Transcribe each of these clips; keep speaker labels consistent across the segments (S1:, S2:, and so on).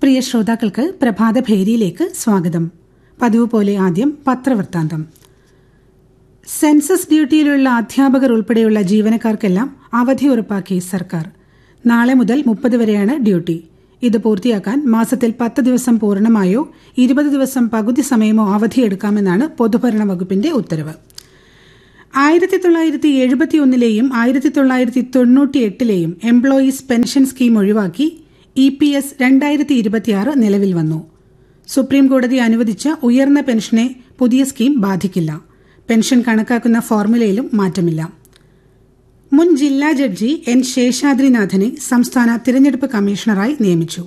S1: പ്രിയ ശ്രോതാക്കൾക്ക് പ്രഭാത ഭേരിയിലേക്ക് സ്വാഗതം പതിവ് പോലെ ആദ്യം പത്രവൃത്താന്തം സെൻസസ് ഡ്യൂട്ടിയിലുള്ള അധ്യാപകർ ഉൾപ്പെടെയുള്ള ജീവനക്കാർക്കെല്ലാം അവധി ഉറപ്പാക്കി സർക്കാർ നാളെ മുതൽ മുപ്പത് വരെയാണ് ഡ്യൂട്ടി ഇത് പൂർത്തിയാക്കാൻ മാസത്തിൽ പത്ത് ദിവസം പൂർണ്ണമായോ ഇരുപത് ദിവസം പകുതി സമയമോ അവധിയെടുക്കാമെന്നാണ് പൊതുഭരണ വകുപ്പിന്റെ ഉത്തരവ് ആയിരത്തി തൊള്ളായിരത്തി എഴുപത്തിയൊന്നിലെയും ആയിരത്തി തൊള്ളായിരത്തി തൊണ്ണൂറ്റി എട്ടിലെയും എംപ്ലോയീസ് പെൻഷൻ സ്കീം ഒഴിവാക്കി ഇ പി എസ് രണ്ടായിരത്തി ഇരുപത്തിയാറ് നിലവിൽ വന്നു സുപ്രീം കോടതി അനുവദിച്ച ഉയർന്ന പെൻഷനെ പുതിയ സ്കീം ബാധിക്കില്ല പെൻഷൻ കണക്കാക്കുന്ന ഫോർമുലയിലും മാറ്റമില്ല മുൻ ജില്ലാ ജഡ്ജി എൻ ശേഷാദ്രിനാഥനെ സംസ്ഥാന തിരഞ്ഞെടുപ്പ് കമ്മീഷണറായി നിയമിച്ചു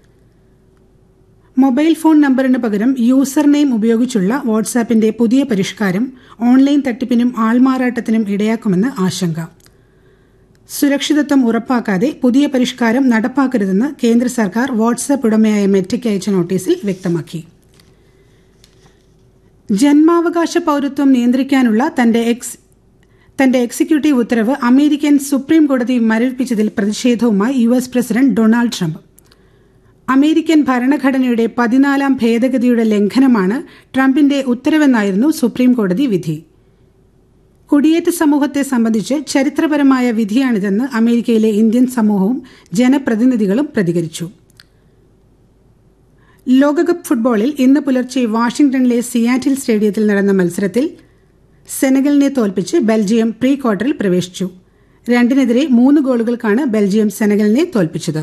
S1: മൊബൈൽ ഫോൺ നമ്പറിന് പകരം യൂസർ നെയിം ഉപയോഗിച്ചുള്ള വാട്സാപ്പിന്റെ പുതിയ പരിഷ്കാരം ഓൺലൈൻ തട്ടിപ്പിനും ആൾമാറാട്ടത്തിനും ഇടയാക്കുമെന്ന് ആശങ്ക സുരക്ഷിതത്വം ഉറപ്പാക്കാതെ പുതിയ പരിഷ്കാരം നടപ്പാക്കരുതെന്ന് കേന്ദ്ര സർക്കാർ വാട്സാപ്പ് ഉടമയായ മെറ്റയ്ക്ക് അയച്ച നോട്ടീസിൽ വ്യക്തമാക്കി ജന്മാവകാശ പൌരത്വം നിയന്ത്രിക്കാനുള്ള തന്റെ എക്സ് തന്റെ എക്സിക്യൂട്ടീവ് ഉത്തരവ് അമേരിക്കൻ സുപ്രീം കോടതി മരവിപ്പിച്ചതിൽ പ്രതിഷേധവുമായി U S president Donald Trump American ഭരണഘടനയുടെ പതിനാലാം ഭേദഗതിയുടെ ലംഘനമാണ് ട്രംപിന്റെ ഉത്തരവെന്നായിരുന്നു സുപ്രീം കോടതി വിധി കുടിയേറ്റ സമൂഹത്തെ സംബന്ധിച്ച് ചരിത്രപരമായ വിധിയാണിതെന്ന് അമേരിക്കയിലെ ഇന്ത്യൻ സമൂഹവും ജനപ്രതിനിധികളും പ്രതികരിച്ചു ലോകകപ്പ് ഫുട്ബോളിൽ ഇന്ന് പുലർച്ചെ വാഷിംഗ്ടണിലെ സിയാറ്റിൽ സ്റ്റേഡിയത്തിൽ നടന്ന മത്സരത്തിൽ സെനഗലിനെ തോൽപ്പിച്ച് ബെൽജിയം പ്രീ ക്വാർട്ടറിൽ പ്രവേശിച്ചു രണ്ടിനെതിരെ മൂന്ന് ഗോളുകൾക്കാണ് ബെൽജിയം സെനഗലിനെ തോൽപ്പിച്ചത്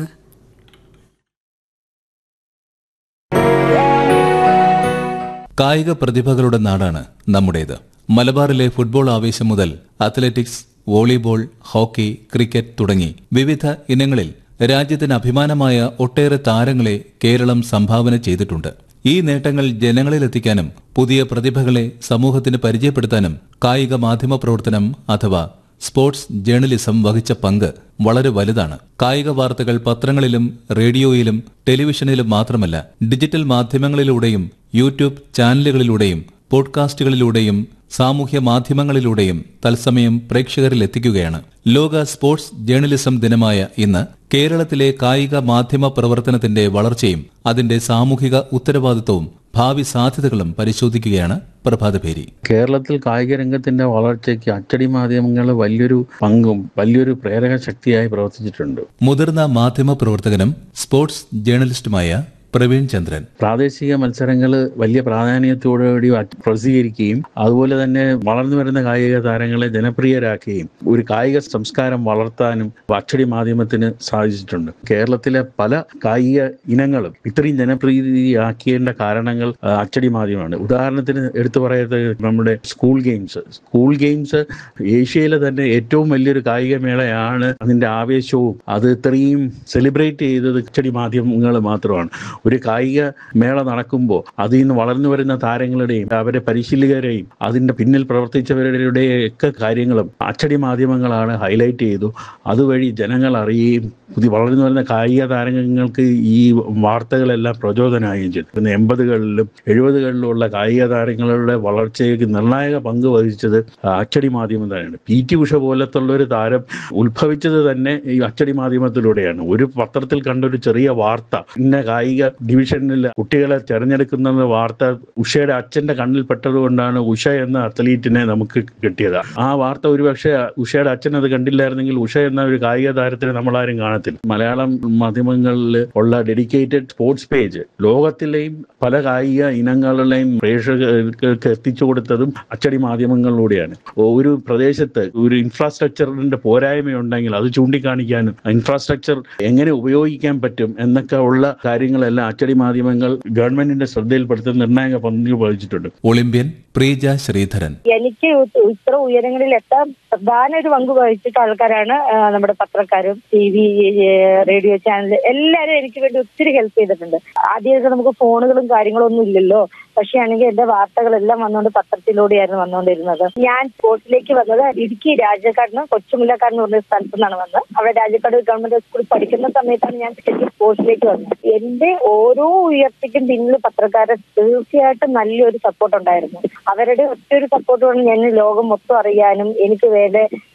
S2: കായിക പ്രതിഭകളുടെ നാടാണ് നമ്മുടേത് മലബാറിലെ ഫുട്ബോൾ ആവേശം മുതൽ അത്ലറ്റിക്സ് വോളിബോൾ ഹോക്കി ക്രിക്കറ്റ് തുടങ്ങി വിവിധ ഇനങ്ങളിൽ രാജ്യത്തിന് അഭിമാനമായ ഒട്ടേറെ താരങ്ങളെ കേരളം സംഭാവന ചെയ്തിട്ടുണ്ട് ഈ നേട്ടങ്ങൾ ജനങ്ങളിലെത്തിക്കാനും പുതിയ പ്രതിഭകളെ സമൂഹത്തിന് പരിചയപ്പെടുത്താനും കായിക മാധ്യമ പ്രവർത്തനം അഥവാ സ്പോർട്സ് ജേർണലിസം വഹിച്ച പങ്ക് വളരെ വലുതാണ് കായിക വാർത്തകൾ പത്രങ്ങളിലും റേഡിയോയിലും ടെലിവിഷനിലും മാത്രമല്ല ഡിജിറ്റൽ മാധ്യമങ്ങളിലൂടെയും യൂട്യൂബ് ചാനലുകളിലൂടെയും പോഡ്കാസ്റ്റുകളിലൂടെയും സാമൂഹ്യ മാധ്യമങ്ങളിലൂടെയും തത്സമയം പ്രേക്ഷകരിൽ എത്തിക്കുകയാണ് ലോക സ്പോർട്സ് ജേർണലിസം ദിനമായ ഇന്ന് കേരളത്തിലെ കായിക മാധ്യമ പ്രവർത്തനത്തിന്റെ വളർച്ചയും അതിന്റെ സാമൂഹിക ഉത്തരവാദിത്വവും ഭാവി സാധ്യതകളും പരിശോധിക്കുകയാണ് പ്രഭാതപേരി
S3: കേരളത്തിൽ കായിക രംഗത്തിന്റെ വളർച്ചയ്ക്ക് അച്ചടി മാധ്യമങ്ങൾ വലിയൊരു പങ്കും വലിയൊരു പ്രേരക ശക്തിയായി പ്രവർത്തിച്ചിട്ടുണ്ട്
S2: മുതിർന്ന മാധ്യമ പ്രവർത്തകനും സ്പോർട്സ് ജേർണലിസ്റ്റുമായ പ്രവീൺ ചന്ദ്രൻ
S3: പ്രാദേശിക മത്സരങ്ങൾ വലിയ പ്രാധാന്യത്തോടുകൂടി പ്രസിദ്ധീകരിക്കുകയും അതുപോലെ തന്നെ വളർന്നു വരുന്ന കായിക താരങ്ങളെ ജനപ്രിയരാക്കുകയും ഒരു കായിക സംസ്കാരം വളർത്താനും അച്ചടി മാധ്യമത്തിന് സാധിച്ചിട്ടുണ്ട് കേരളത്തിലെ പല കായിക ഇനങ്ങളും ഇത്രയും ജനപ്രീതിയാക്കേണ്ട കാരണങ്ങൾ ആ, അച്ചടി മാധ്യമമാണ് ഉദാഹരണത്തിന് എടുത്തു പറയുന്നത് നമ്മുടെ സ്കൂൾ ഗെയിംസ് സ്കൂൾ ഗെയിംസ് ഏഷ്യയിലെ തന്നെ ഏറ്റവും വലിയൊരു കായിക മേളയാണ് അതിന്റെ ആവേശവും അത് ഇത്രയും സെലിബ്രേറ്റ് ചെയ്തത് അച്ചടി മാധ്യമങ്ങൾ മാത്രമാണ് ഒരു കായിക മേള നടക്കുമ്പോൾ അതിൽ നിന്ന് വളർന്നു വരുന്ന താരങ്ങളുടെയും അവരെ പരിശീലകരെയും അതിന്റെ പിന്നിൽ പ്രവർത്തിച്ചവരുടെ ഒക്കെ കാര്യങ്ങളും അച്ചടി മാധ്യമങ്ങളാണ് ഹൈലൈറ്റ് ചെയ്തു അതുവഴി ജനങ്ങൾ അറിയുകയും പുതിയ വളർന്നു വരുന്ന കായിക താരങ്ങൾക്ക് ഈ വാർത്തകളെല്ലാം പ്രചോദനമാകുകയും ചെയ്തു പിന്നെ എൺപതുകളിലും എഴുപതുകളിലുമുള്ള കായിക താരങ്ങളുടെ വളർച്ചയ്ക്ക് നിർണായക പങ്ക് വഹിച്ചത് അച്ചടി മാധ്യമം തന്നെയാണ് പി ടി ഉഷ പോലത്തുള്ള ഒരു താരം ഉത്ഭവിച്ചത് തന്നെ ഈ അച്ചടി മാധ്യമത്തിലൂടെയാണ് ഒരു പത്രത്തിൽ കണ്ട ഒരു ചെറിയ വാർത്ത ഇന്ന കായിക ഡിവിഷനിൽ കുട്ടികളെ തെരഞ്ഞെടുക്കുന്ന വാർത്ത ഉഷയുടെ അച്ഛന്റെ കണ്ണിൽ പെട്ടതുകൊണ്ടാണ് ഉഷ എന്ന അത്ലീറ്റിനെ നമുക്ക് കിട്ടിയത് ആ വാർത്ത ഒരുപക്ഷെ ഉഷയുടെ അച്ഛൻ അത് കണ്ടില്ലായിരുന്നെങ്കിൽ ഉഷ എന്ന ഒരു കായിക താരത്തിനെ നമ്മളാരും കാണത്തില്ല മലയാളം മാധ്യമങ്ങളിൽ ഉള്ള ഡെഡിക്കേറ്റഡ് സ്പോർട്സ് പേജ് ലോകത്തിലെയും പല കായിക ഇനങ്ങളുടെയും പ്രേക്ഷകർക്ക് എത്തിച്ചു കൊടുത്തതും അച്ചടി മാധ്യമങ്ങളിലൂടെയാണ് ഒരു പ്രദേശത്ത് ഒരു ഇൻഫ്രാസ്ട്രക്ചറിന്റെ പോരായ്മയുണ്ടെങ്കിൽ അത് ചൂണ്ടിക്കാണിക്കാനും ഇൻഫ്രാസ്ട്രക്ചർ എങ്ങനെ ഉപയോഗിക്കാൻ പറ്റും എന്നൊക്കെ ഉള്ള കാര്യങ്ങളെല്ലാം അച്ചടി മാധ്യമങ്ങൾ ഗവൺമെന്റിന്റെ ശ്രദ്ധയിൽപ്പെടുത്തുന്ന നിർണായക പങ്ക് വഹിച്ചിട്ടുണ്ട്
S2: ഒളിമ്പ്യൻ പ്രീജ ശ്രീധരൻ
S4: എനിക്ക് ഇത്ര ഉയരങ്ങളിൽ എത്താൻ പ്രധാന ഒരു പങ്ക് വഹിച്ചിട്ട് ആൾക്കാരാണ് ആ, നമ്മുടെ പത്രക്കാരും ടി വി റേഡിയോ ചാനൽ എല്ലാവരും എനിക്ക് വേണ്ടി ഒത്തിരി ഹെൽപ്പ് ചെയ്തിട്ടുണ്ട് ആദ്യമൊക്കെ നമുക്ക് ഫോണുകളും കാര്യങ്ങളും ഒന്നും ഇല്ലല്ലോ പക്ഷെ ആണെങ്കിൽ എന്റെ വാർത്തകളെല്ലാം വന്നുകൊണ്ട് പത്രത്തിലൂടെയായിരുന്നു വന്നുകൊണ്ടിരുന്നത് ഞാൻ സ്പോർട്സിലേക്ക് വന്നത് ഇടുക്കി രാജക്കാടിന് കൊച്ചുമുല്ലക്കാട് എന്ന് പറഞ്ഞ സ്ഥലത്തു നിന്നാണ് വന്നത് അവിടെ രാജക്കാട് ഗവൺമെന്റ് സ്കൂളിൽ പഠിക്കുന്ന സമയത്താണ് ഞാൻ ശരിക്കും സ്പോർട്സിലേക്ക് വന്നത് എന്റെ ഓരോ ഉയർച്ചയ്ക്കും പിന്നിൽ പത്രക്കാരെ തീർച്ചയായിട്ടും നല്ലൊരു സപ്പോർട്ട് ഉണ്ടായിരുന്നു അവരുടെ ഒറ്റൊരു സപ്പോർട്ട് കൊണ്ട് ഞാൻ ലോകം മൊത്തം അറിയാനും എനിക്ക് വേറെ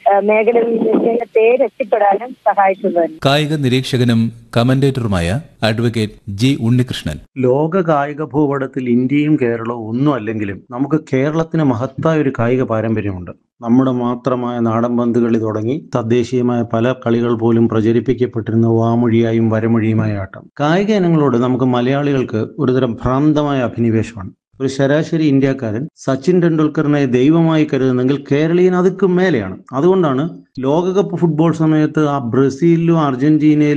S4: ആ, മേഖലകളിലേക്ക് പേരെത്തിപ്പെടാനും സഹായിക്കുന്നതന്നെ
S2: കായിക നിരീക്ഷകനും കമന്റേറ്ററുമായ അഡ്വക്കേറ്റ് ജി ഉണ്ണികൃഷ്ണൻ
S5: ലോക കായിക ഭൂപടത്തിൽ ഇന്ത്യയും കേരളവും ഒന്നും അല്ലെങ്കിലും നമുക്ക് കേരളത്തിന് മഹത്തായ ഒരു കായിക പാരമ്പര്യമുണ്ട് നമ്മുടെ മാത്രമായ നാടൻ പന്തുകളി തുടങ്ങി തദ്ദേശീയമായ പല കളികൾ പോലും പ്രചരിപ്പിക്കപ്പെട്ടിരുന്ന വാമൊഴിയായും വരമൊഴിയുമായ ആട്ടം കായിക ഇനങ്ങളോട് നമുക്ക് മലയാളികൾക്ക് ഒരുതരം ഭ്രാന്തമായ അഭിനിവേശമാണ് ഒരു ശരാശരി ഇന്ത്യക്കാരൻ സച്ചിൻ ടെണ്ടുൽക്കറിനെ ദൈവമായി കരുതുന്നെങ്കിൽ കേരളീയൻ അതുക്കും മേലെയാണ് അതുകൊണ്ടാണ് ലോകകപ്പ് ഫുട്ബോൾ സമയത്ത് ആ ബ്രസീലിലും അർജന്റീനയിലും